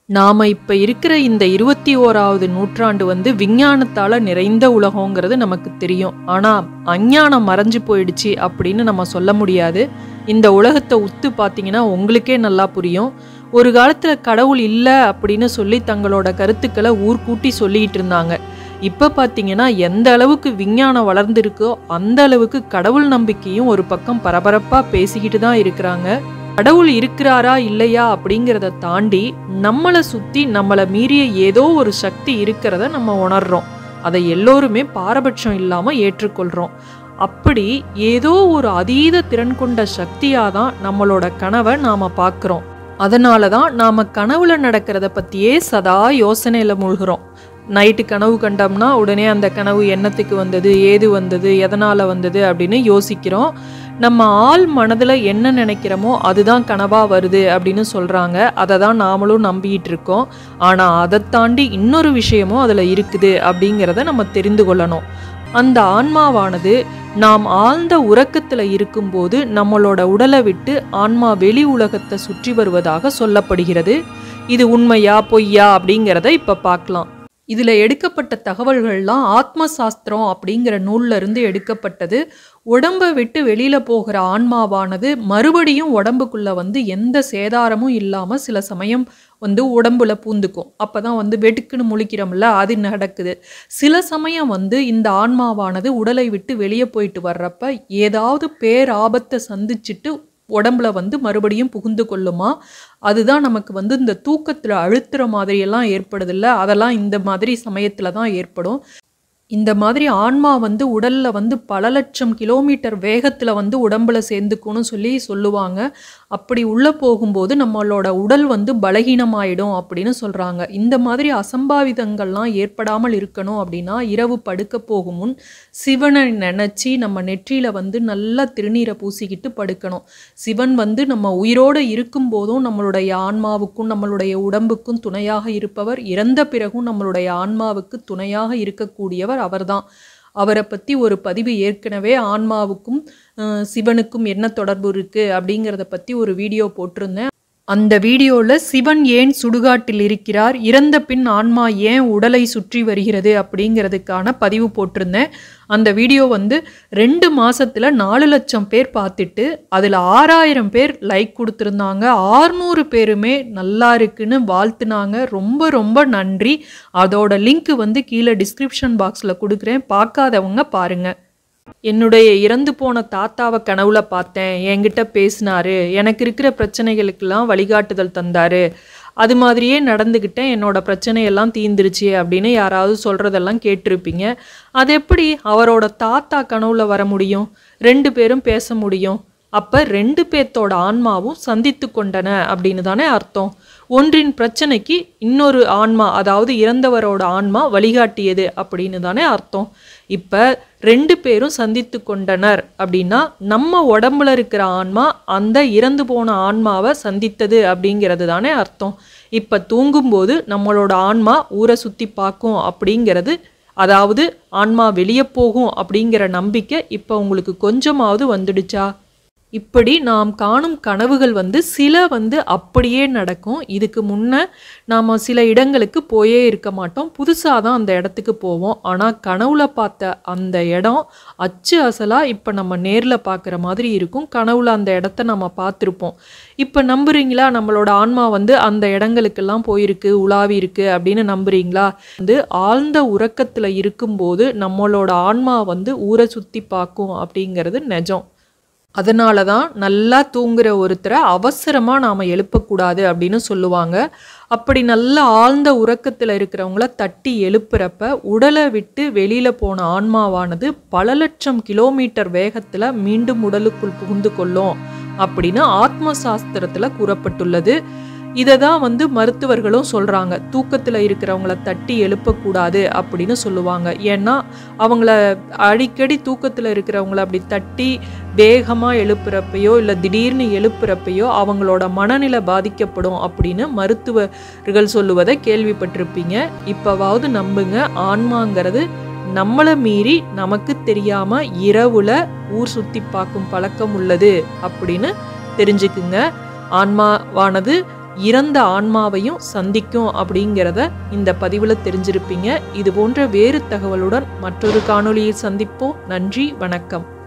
நாம இப்ப இருக்கிற இந்த இருபத்தி ஓராவது நூற்றாண்டு வந்து விஞ்ஞானத்தால நிறைந்த உலகங்கிறது நமக்கு தெரியும் ஆனா அஞ்ஞானம் மறைஞ்சு போயிடுச்சு அப்படின்னு நம்ம சொல்ல முடியாது இந்த உலகத்தை உத்து பார்த்தீங்கன்னா உங்களுக்கே நல்லா புரியும் ஒரு காலத்துல கடவுள் இல்லை அப்படின்னு சொல்லி தங்களோட கருத்துக்களை ஊர்கூட்டி சொல்லிட்டு இருந்தாங்க இப்ப பார்த்தீங்கன்னா எந்த அளவுக்கு விஞ்ஞானம் வளர்ந்துருக்கோ அந்த அளவுக்கு கடவுள் நம்பிக்கையும் ஒரு பக்கம் பரபரப்பா பேசிக்கிட்டு தான் இருக்கிறாங்க கடவுள் இருக்கிறாரா இல்லையா அப்படிங்கிறத தாண்டி நம்மளை சுத்தி நம்மளை மீறிய ஏதோ ஒரு சக்தி இருக்கிறத நம்ம உணர்றோம் அதை எல்லோருமே பாரபட்சம் இல்லாம ஏற்றுக்கொள்றோம் அப்படி ஏதோ ஒரு அதீத திறன் கொண்ட சக்தியாக தான் நம்மளோட கனவை நாம பார்க்குறோம் அதனால தான் நாம கனவுல நடக்கிறத பத்தியே சதா யோசனையில மூழ்கிறோம் நைட்டு கனவு கண்டோம்னா உடனே அந்த கனவு என்னத்துக்கு வந்தது ஏது வந்தது எதனால வந்தது அப்படின்னு யோசிக்கிறோம் நம்ம ஆள் மனதில் என்ன நினைக்கிறோமோ அதுதான் கனவா வருது அப்படின்னு சொல்றாங்க அதை தான் நாமளும் நம்பிட்டு இருக்கோம் ஆனால் அதை தாண்டி இன்னொரு விஷயமும் அதில் இருக்குது அப்படிங்கிறத நம்ம தெரிந்து கொள்ளணும் அந்த ஆன்மாவானது நாம் ஆழ்ந்த உறக்கத்தில் இருக்கும்போது நம்மளோட உடலை விட்டு ஆன்மா வெளி உலகத்தை சுற்றி வருவதாக சொல்லப்படுகிறது இது உண்மையா பொய்யா அப்படிங்கிறத இப்போ பார்க்கலாம் இதில் எடுக்கப்பட்ட தகவல்கள்லாம் ஆத்ம சாஸ்திரம் அப்படிங்கிற நூல்ல இருந்து எடுக்கப்பட்டது உடம்பை விட்டு வெளியில போகிற ஆன்மாவானது மறுபடியும் உடம்புக்குள்ள வந்து எந்த சேதாரமும் இல்லாம சில சமயம் வந்து உடம்புல பூந்துக்கும் அப்பதான் வந்து வெட்டுக்குன்னு முழிக்கிறோம்ல அது நடக்குது சில சமயம் வந்து இந்த ஆன்மாவானது உடலை விட்டு வெளியே போயிட்டு வர்றப்ப ஏதாவது பேராபத்தை சந்திச்சுட்டு உடம்புல வந்து மறுபடியும் புகுந்து கொள்ளுமா அதுதான் நமக்கு வந்து இந்த தூக்கத்தில் அழுத்துற மாதிரியெல்லாம் ஏற்படுதில்ல அதெல்லாம் இந்த மாதிரி சமயத்தில் தான் ஏற்படும் இந்த மாதிரி ஆன்மா வந்து உடல்ல வந்து பல லட்சம் கிலோமீட்டர் வேகத்தில் வந்து உடம்புல சேர்ந்துக்கும்னு சொல்லி சொல்லுவாங்க அப்படி உள்ளே போகும்போது நம்மளோட உடல் வந்து பலகீனமாயிடும் அப்படின்னு சொல்கிறாங்க இந்த மாதிரி அசம்பாவிதங்கள்லாம் ஏற்படாமல் இருக்கணும் அப்படின்னா இரவு படுக்க போகும் முன் சிவனை நினச்சி நம்ம நெற்றியில் வந்து நல்லா திருநீரை பூசிக்கிட்டு படுக்கணும் சிவன் வந்து நம்ம உயிரோடு இருக்கும் போதும் நம்மளுடைய ஆன்மாவுக்கும் நம்மளுடைய உடம்புக்கும் துணையாக இருப்பவர் இறந்த பிறகும் நம்மளுடைய ஆன்மாவுக்கு துணையாக இருக்கக்கூடியவர் அவர்தான் அவரை பற்றி ஒரு பதிவு ஏற்கனவே ஆன்மாவுக்கும் அஹ், சிவனுக்கும் என்ன தொடர்பு இருக்குது அப்படிங்கிறத பற்றி ஒரு வீடியோ போட்டிருந்தேன் அந்த வீடியோவில் சிவன் ஏன் சுடுகாட்டில் இருக்கிறார் இறந்த பின் ஆன்மா ஏன் உடலை சுற்றி வருகிறது அப்படிங்கிறதுக்கான பதிவு போட்டிருந்தேன் அந்த வீடியோ வந்து ரெண்டு மாசத்துல நாலு லட்சம் பேர் பார்த்துட்டு அதில் ஆறாயிரம் பேர் லைக் கொடுத்துருந்தாங்க ஆறுநூறு பேருமே நல்லா இருக்குன்னு வாழ்த்துனாங்க ரொம்ப ரொம்ப நன்றி அதோட லிங்க் வந்து கீழே டிஸ்கிரிப்ஷன் பாக்ஸில் கொடுக்குறேன் பார்க்காதவங்க பாருங்க என்னுடைய இறந்து போன தாத்தாவை கனவுல பார்த்தேன் என்கிட்ட பேசினாரு எனக்கு இருக்கிற பிரச்சனைகளுக்கெல்லாம் வழிகாட்டுதல் தந்தாரு அது மாதிரியே நடந்துக்கிட்டேன் என்னோட பிரச்சனையெல்லாம் தீந்துருச்சு அப்படின்னு யாராவது சொல்கிறதெல்லாம் கேட்டிருப்பீங்க அது எப்படி அவரோட தாத்தா கனவுல வர முடியும் ரெண்டு பேரும் பேச முடியும் அப்போ ரெண்டு பேர்த்தோட ஆன்மாவும் சந்தித்து கொண்டன அப்படின்னு தானே அர்த்தம் ஒன்றின் பிரச்சனைக்கு இன்னொரு ஆன்மா அதாவது இறந்தவரோட ஆன்மா வழிகாட்டியது அப்படின்னு தானே அர்த்தம் இப்போ ரெண்டு பேரும் சந்தித்து கொண்டனர் அப்படின்னா நம்ம உடம்புல இருக்கிற ஆன்மா அந்த இறந்து போன ஆன்மாவை சந்தித்தது அப்படிங்கிறது தானே அர்த்தம் இப்போ தூங்கும்போது நம்மளோட ஆன்மா ஊரை சுற்றி பார்க்கும் அப்படிங்கிறது அதாவது ஆன்மா வெளியே போகும் அப்படிங்கிற நம்பிக்கை இப்போ உங்களுக்கு கொஞ்சமாவது வந்துடுச்சா இப்படி நாம் காணும் கனவுகள் வந்து சில வந்து அப்படியே நடக்கும் இதுக்கு முன்ன நாம் சில இடங்களுக்கு போயே இருக்க மாட்டோம் புதுசாக தான் அந்த இடத்துக்கு போவோம் ஆனால் கனவுல பார்த்த அந்த இடம் அச்சு அசலாக இப்போ நம்ம நேரில் பார்க்குற மாதிரி இருக்கும் கனவுல அந்த இடத்த நம்ம பார்த்துருப்போம் இப்போ நம்புறீங்களா நம்மளோட ஆன்மா வந்து அந்த இடங்களுக்கெல்லாம் போயிருக்கு உலாவி இருக்கு அப்படின்னு நம்புறீங்களா வந்து ஆழ்ந்த உறக்கத்தில் இருக்கும்போது நம்மளோட ஆன்மா வந்து ஊரை சுற்றி பார்க்கும் அப்படிங்கிறது நிஜம் அதனால தான் நல்லா தூங்குற ஒருத்தரை அவசரமாக நாம் எழுப்பக்கூடாது அப்படின்னு சொல்லுவாங்க அப்படி நல்ல ஆழ்ந்த உறக்கத்தில் இருக்கிறவங்கள தட்டி எழுப்புறப்ப உடலை விட்டு வெளியில் போன ஆன்மாவானது பல லட்சம் கிலோமீட்டர் வேகத்தில் மீண்டும் உடலுக்குள் புகுந்து கொள்ளும் அப்படின்னு ஆத்ம சாஸ்திரத்தில் கூறப்பட்டுள்ளது இதை தான் வந்து மருத்துவர்களும் சொல்கிறாங்க தூக்கத்தில் இருக்கிறவங்கள தட்டி எழுப்பக்கூடாது அப்படின்னு சொல்லுவாங்க ஏன்னா அவங்கள அடிக்கடி தூக்கத்தில் இருக்கிறவங்கள அப்படி தட்டி வேகமாக எழுப்புறப்பையோ இல்லை திடீர்னு எழுப்புறப்பையோ அவங்களோட மனநிலை பாதிக்கப்படும் அப்படின்னு மருத்துவர்கள் சொல்லுவதை கேள்விப்பட்டிருப்பீங்க இப்போவாவது நம்புங்க ஆன்மாங்கிறது நம்மளை மீறி நமக்கு தெரியாம இரவுல ஊர் சுத்தி பார்க்கும் பழக்கம் உள்ளது அப்படின்னு தெரிஞ்சுக்குங்க ஆன்மாவானது இறந்த ஆன்மாவையும் சந்திக்கும் அப்படிங்கிறத இந்த பதிவில் தெரிஞ்சிருப்பீங்க இது போன்ற வேறு தகவலுடன் மற்றொரு காணொளியில் சந்திப்போம் நன்றி வணக்கம்